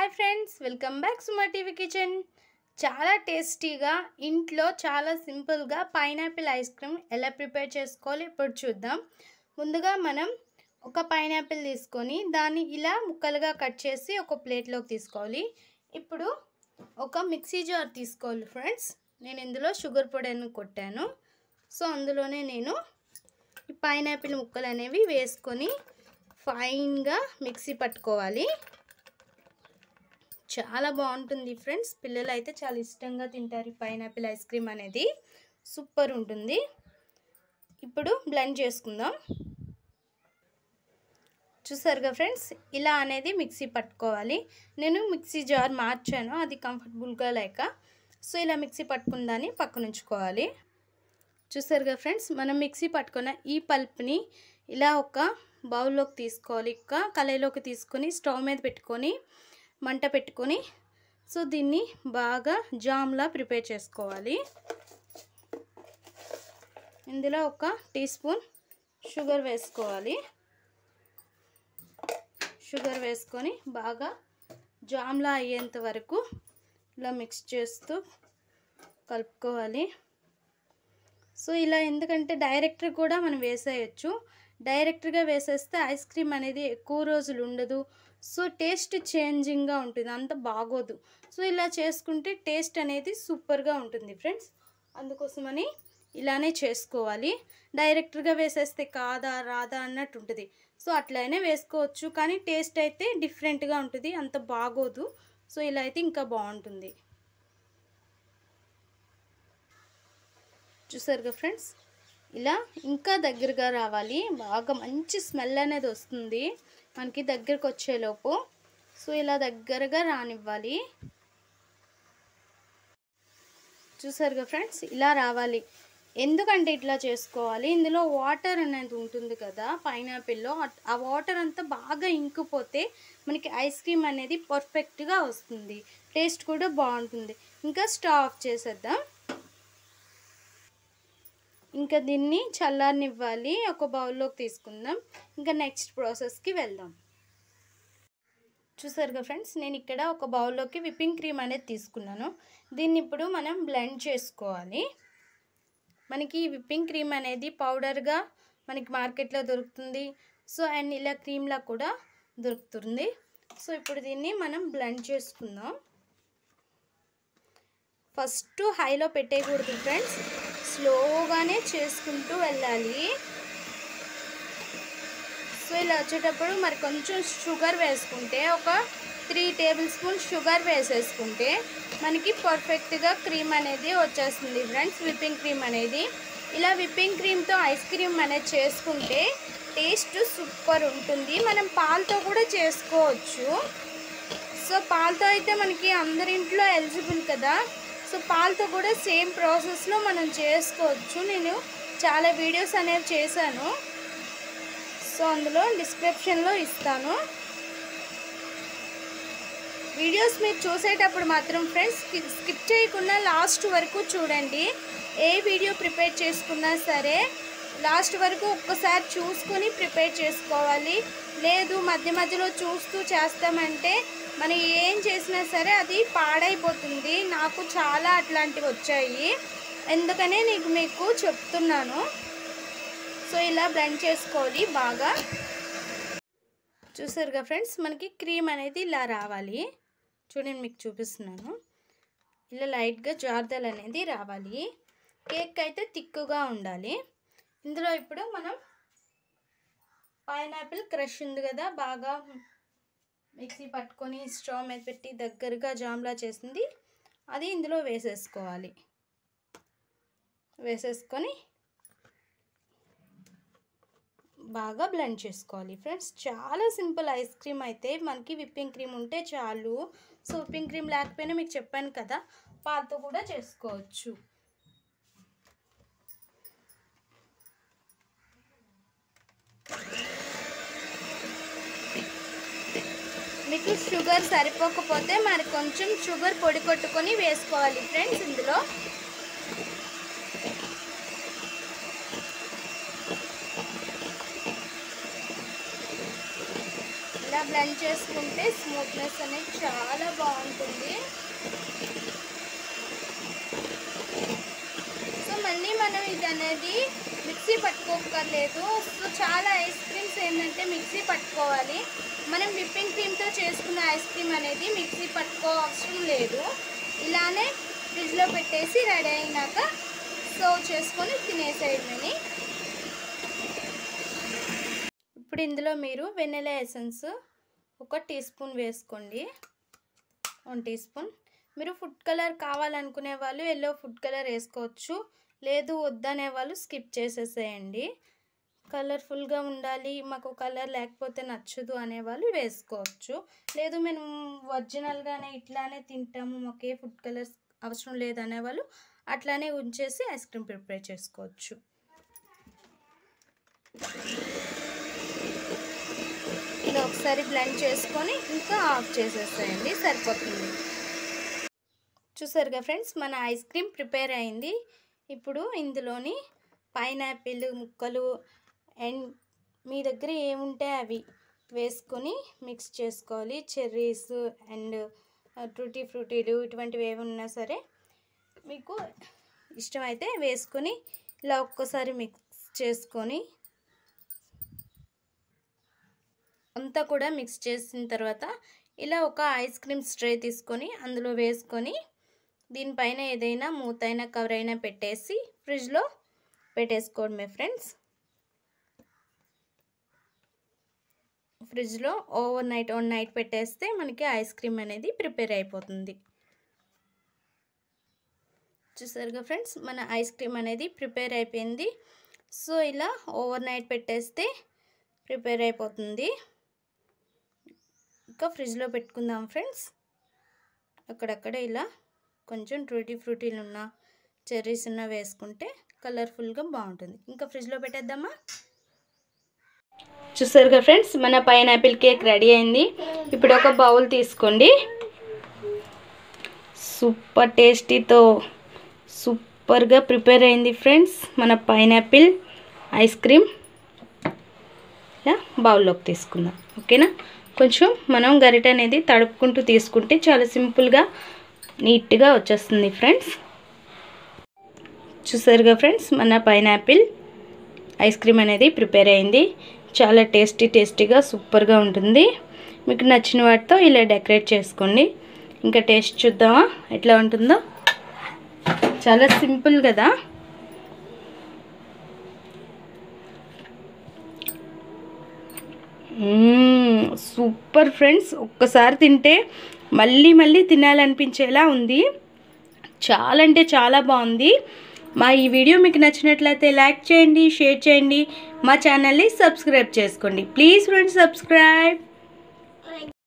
hi friends welcome back Suma TV kitchen చాలా టేస్టీగా ఇంట్లో చాలా సింపుల్గా పైనాపిల్ ఐస్ క్రీమ్ ఎలా ప్రిపేర్ చేసుకోవాలి ఇప్పుడు చూద్దాం ముందుగా మనం ఒక పైనాపిల్ తీసుకొని దాన్ని ఇలా ముక్కలుగా కట్ చేసి ఒక ప్లేట్లోకి తీసుకోవాలి ఇప్పుడు ఒక మిక్సీ జార్ తీసుకోవాలి ఫ్రెండ్స్ నేను ఇందులో షుగర్ పొడిని కొట్టాను సో అందులోనే నేను ఈ పైనాపిల్ ముక్కలు అనేవి వేసుకొని ఫైన్గా మిక్సీ పట్టుకోవాలి చాలా బాగుంటుంది ఫ్రెండ్స్ పిల్లలు అయితే చాలా ఇష్టంగా తింటారు ఈ పైనాపిల్ ఐస్ క్రీమ్ అనేది సూపర్ ఉంటుంది ఇప్పుడు బ్లెండ్ చేసుకుందాం చూసారుగా ఫ్రెండ్స్ ఇలా అనేది మిక్సీ పట్టుకోవాలి నేను మిక్సీ జార్ మార్చాను అది కంఫర్టబుల్గా లేక సో ఇలా మిక్సీ పట్టుకుందాన్ని పక్కన ఉంచుకోవాలి చూసారుగా ఫ్రెండ్స్ మనం మిక్సీ పట్టుకున్న ఈ పల్ప్ని ఇలా ఒక బౌల్లోకి తీసుకోవాలి ఇంకా కళాయిలోకి తీసుకొని స్టవ్ మీద పెట్టుకొని మంట పెట్టుకొని సో దీన్ని బాగా జామ్లా ప్రిపేర్ చేసుకోవాలి ఇందులో ఒక టీ స్పూన్ షుగర్ వేసుకోవాలి షుగర్ వేసుకొని బాగా జామ్లా అయ్యేంత వరకు ఇలా మిక్స్ చేస్తూ కలుపుకోవాలి సో ఇలా ఎందుకంటే డైరెక్ట్గా కూడా మనం వేసేయచ్చు డైరెక్ట్గా వేసేస్తే ఐస్ క్రీమ్ అనేది ఎక్కువ రోజులు ఉండదు సో టేస్ట్ చేంజింగ్గా ఉంటుంది అంత బాగోదు సో ఇలా చేసుకుంటే టేస్ట్ అనేది సూపర్గా ఉంటుంది ఫ్రెండ్స్ అందుకోసమని ఇలానే చేసుకోవాలి డైరెక్ట్గా వేసేస్తే కాదా రాదా అన్నట్టు ఉంటుంది సో అట్లయినా వేసుకోవచ్చు కానీ టేస్ట్ అయితే డిఫరెంట్గా ఉంటుంది అంత బాగోదు సో ఇలా అయితే ఇంకా బాగుంటుంది చూసారుగా ఫ్రెండ్స్ ఇలా ఇంకా దగ్గరగా రావాలి బాగా మంచి స్మెల్ అనేది వస్తుంది మనకి దగ్గరకు వచ్చేలోపు సో ఇలా దగ్గరగా రానివ్వాలి చూసారుగా ఫ్రెండ్స్ ఇలా రావాలి ఎందుకంటే ఇట్లా చేసుకోవాలి ఇందులో వాటర్ అనేది ఉంటుంది కదా పైనాపిల్లో ఆ వాటర్ అంతా బాగా ఇంకిపోతే మనకి ఐస్ క్రీమ్ అనేది పర్ఫెక్ట్గా వస్తుంది టేస్ట్ కూడా బాగుంటుంది ఇంకా స్టవ్ ఆఫ్ చేసేద్దాం ఇంకా దీన్ని చల్లారనివ్వాలి ఒక బౌల్లోకి తీసుకుందాం ఇంకా నెక్స్ట్ ప్రాసెస్కి వెళ్దాం చూసారుగా ఫ్రెండ్స్ నేను ఇక్కడ ఒక బౌల్లోకి విప్పింగ్ క్రీమ్ అనేది తీసుకున్నాను దీన్ని ఇప్పుడు మనం బ్లెండ్ చేసుకోవాలి మనకి విప్పింగ్ క్రీమ్ అనేది పౌడర్గా మనకి మార్కెట్లో దొరుకుతుంది సో అండ్ ఇలా క్రీమ్లా కూడా దొరుకుతుంది సో ఇప్పుడు దీన్ని మనం బ్లెండ్ చేసుకుందాం ఫస్ట్ హైలో పెట్టేయకూడదు ఫ్రెండ్స్ స్లోగానే చేసుకుంటూ వెళ్ళాలి సో ఇలా వచ్చేటప్పుడు మరి కొంచెం షుగర్ వేసుకుంటే ఒక త్రీ టేబుల్ స్పూన్ షుగర్ వేసేసుకుంటే మనకి పర్ఫెక్ట్గా క్రీమ్ అనేది వచ్చేస్తుంది ఫ్రెండ్స్ విప్పింగ్ క్రీమ్ అనేది ఇలా విప్పింగ్ క్రీమ్తో ఐస్ క్రీమ్ అనేది చేసుకుంటే టేస్ట్ సూపర్ ఉంటుంది మనం పాలతో కూడా చేసుకోవచ్చు సో పాలతో అయితే మనకి అందరింట్లో ఎలిజిబుల్ కదా సో పాలతో కూడా సేమ్ ప్రాసెస్లో మనం చేసుకోవచ్చు నేను చాలా వీడియోస్ అనేవి చేశాను సో అందులో డిస్క్రిప్షన్లో ఇస్తాను వీడియోస్ మీరు చూసేటప్పుడు మాత్రం ఫ్రెండ్స్ స్కిప్ చేయకుండా లాస్ట్ వరకు చూడండి ఏ వీడియో ప్రిపేర్ చేసుకున్నా సరే లాస్ట్ వరకు ఒక్కసారి చూసుకొని ప్రిపేర్ చేసుకోవాలి లేదు మధ్య మధ్యలో చూస్తూ చేస్తామంటే మనం ఏం చేసినా సరే అది పాడైపోతుంది నాకు చాలా అట్లాంటివి వచ్చాయి ఎందుకనే నీకు మీకు చెప్తున్నాను సో ఇలా బ్లెండ్ చేసుకోవాలి బాగా చూసారుగా ఫ్రెండ్స్ మనకి క్రీమ్ అనేది ఇలా రావాలి చూడండి మీకు చూపిస్తున్నాను ఇలా లైట్గా జార్దలు అనేది రావాలి కేక్ అయితే తిక్కుగా ఉండాలి ఇందులో ఇప్పుడు మనం పైనాపిల్ క్రష్ ఉంది కదా బాగా మిక్సీ పట్టుకొని స్టవ్ మీద పెట్టి దగ్గరగా జామ్లా చేసింది అది ఇందులో వేసేసుకోవాలి వేసేసుకొని బాగా బ్లెండ్ చేసుకోవాలి ఫ్రెండ్స్ చాలా సింపుల్ ఐస్ క్రీమ్ అయితే మనకి విప్పింగ్ క్రీమ్ ఉంటే చాలు సో విప్పింగ్ క్రీమ్ లేకపోయినా మీకు చెప్పాను కదా పాలతో కూడా చేసుకోవచ్చు మీకు షుగర్ సరిపోకపోతే మరి కొంచెం షుగర్ పొడి కొట్టుకొని వేసుకోవాలి ఫ్రెండ్స్ ఇందులో ఇలా బ్లెండ్ చేసుకుంటే స్మూత్నెస్ అనేది చాలా బాగుంటుంది సో మళ్ళీ మనం ఇది అనేది మిక్సీ పట్టుకోకర్లేదు సో చాలా ఐస్ క్రీమ్స్ ఏంటంటే మిక్సీ పట్టుకోవాలి మనం విప్పింగ్ క్రీమ్తో చేసుకున్న ఐస్ క్రీమ్ అనేది మిక్సీ పట్టుకో అవసరం లేదు ఇలానే ఫ్రిడ్జ్లో పెట్టేసి రెడీ అయినాక సర్వ్ చేసుకొని తినేసేయమని ఇప్పుడు ఇందులో మీరు వెన్నెల ఎసెన్స్ ఒక టీ స్పూన్ వేసుకోండి వన్ టీ స్పూన్ మీరు ఫుడ్ కలర్ కావాలనుకునే వాళ్ళు ఎల్లో ఫుడ్ కలర్ వేసుకోవచ్చు లేదు వద్దనే వాళ్ళు స్కిప్ చేసేసేయండి కలర్ఫుల్గా ఉండాలి మాకు కలర్ లేకపోతే నచ్చదు అనేవాళ్ళు వేసుకోవచ్చు లేదు మేము ఒరిజినల్గానే ఇట్లానే తింటాము మాకు ఏ ఫుడ్ కలర్స్ అవసరం లేదు అనేవాళ్ళు అట్లానే ఉంచేసి ఐస్ క్రీమ్ ప్రిపేర్ చేసుకోవచ్చు ఇలా ఒకసారి బ్లెండ్ చేసుకొని ఇంకా ఆఫ్ చేసేసేయండి సరిపోతుంది చూసారుగా ఫ్రెండ్స్ మన ఐస్ క్రీమ్ ప్రిపేర్ అయింది ఇప్పుడు ఇందులోని పైనాపిల్ ముక్కలు అండ్ మీ దగ్గర ఏముంటే అవి వేసుకొని మిక్స్ చేసుకోవాలి చెర్రీస్ అండ్ ట్రూటీ ఫ్రూటీలు ఇటువంటివి ఏమి ఉన్నా సరే మీకు ఇష్టమైతే వేసుకొని ఇలా ఒక్కసారి మిక్స్ చేసుకొని అంతా కూడా మిక్స్ చేసిన తర్వాత ఇలా ఒక ఐస్ క్రీమ్ స్ట్రే తీసుకొని అందులో వేసుకొని దీనిపైన ఏదైనా మూత అయినా కవర్ అయినా పెట్టేసి ఫ్రిడ్జ్లో పెట్టేసుకోవడమే ఫ్రెండ్స్ ఫ్రిడ్జ్లో ఓవర్ నైట్ వన్ నైట్ పెట్టేస్తే మనకి ఐస్ క్రీమ్ అనేది ప్రిపేర్ అయిపోతుంది చూసారుగా ఫ్రెండ్స్ మన ఐస్ క్రీమ్ అనేది ప్రిపేర్ అయిపోయింది సో ఇలా ఓవర్ నైట్ పెట్టేస్తే ప్రిపేర్ అయిపోతుంది ఇంకా ఫ్రిడ్జ్లో పెట్టుకుందాం ఫ్రెండ్స్ అక్కడక్కడ ఇలా కొంచెం ట్రూటీ ఫ్రూటీలు ఉన్న చెర్రీస్ ఉన్న వేసుకుంటే కలర్ఫుల్గా బాగుంటుంది ఇంకా ఫ్రిడ్జ్లో పెట్టేద్దామా చూసారుగా ఫ్రెండ్స్ మన పైనాపిల్ కేక్ రెడీ అయింది ఇప్పుడు ఒక బౌల్ తీసుకోండి సూపర్ టేస్టీతో సూపర్గా ప్రిపేర్ అయింది ఫ్రెండ్స్ మన పైనాపిల్ ఐస్ క్రీమ్ ఇలా బౌల్లోకి తీసుకుందాం ఓకేనా కొంచెం మనం గరిట అనేది తడుపుకుంటూ తీసుకుంటే చాలా సింపుల్గా నీట్గా వచ్చేస్తుంది ఫ్రెండ్స్ చూసారుగా ఫ్రెండ్స్ మన పైనాపిల్ ఐస్ క్రీమ్ అనేది ప్రిపేర్ అయింది చాలా టేస్టీ టేస్టీగా సూపర్గా ఉంటుంది మీకు నచ్చిన వాటితో ఇలా డెకరేట్ చేసుకోండి ఇంకా టేస్ట్ చూద్దామా ఎట్లా ఉంటుందో చాలా సింపుల్ కదా సూపర్ ఫ్రెండ్స్ ఒక్కసారి తింటే మళ్ళీ మళ్ళీ తినాలనిపించేలా ఉంది చాలా అంటే చాలా బాగుంది మా ఈ వీడియో మీకు నచ్చినట్లయితే లైక్ చేయండి షేర్ చేయండి మా ఛానల్ని సబ్స్క్రైబ్ చేసుకోండి ప్లీజ్ ఫ్రెండ్స్ సబ్స్క్రైబ్